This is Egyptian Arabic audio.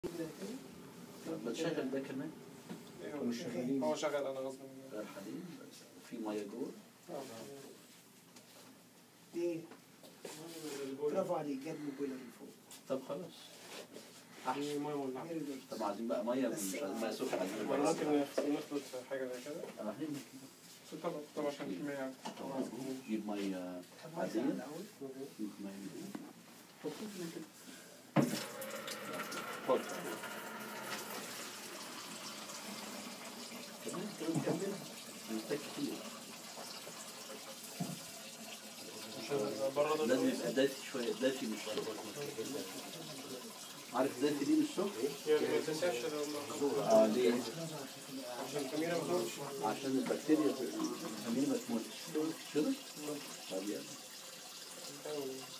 بتشغل ده كمان إيه، مش شغالين. هو شغال انا غصب عني غير حليب في ميه جوه آه. دي برافو عليك جاب لي بويلر من فوق طب خلاص احسن في ميه مولعه فيري جود طب عايزين بقى ميه مش عايزين ميه سخنه عايزين ولا ميه ممكن سخنة. نخلط نخلط في حاجه زي كده اه هنا كده. طب طب عشان الكميه يعني طبعا جيب ميه عاديه الأول جيب ميه من هنا. حط من كده حط كمان كده نكمل محتاج كتير عشان بره ده لازم يبقى دافي شويه دافي مش سخن عارف دافي دي مش سخن؟ يعني ما تنساش لو اه ليه؟ عشان الكميه ما تموتش عشان البكتيريا الخميره ما تموتش كده؟ طب يلا حاول.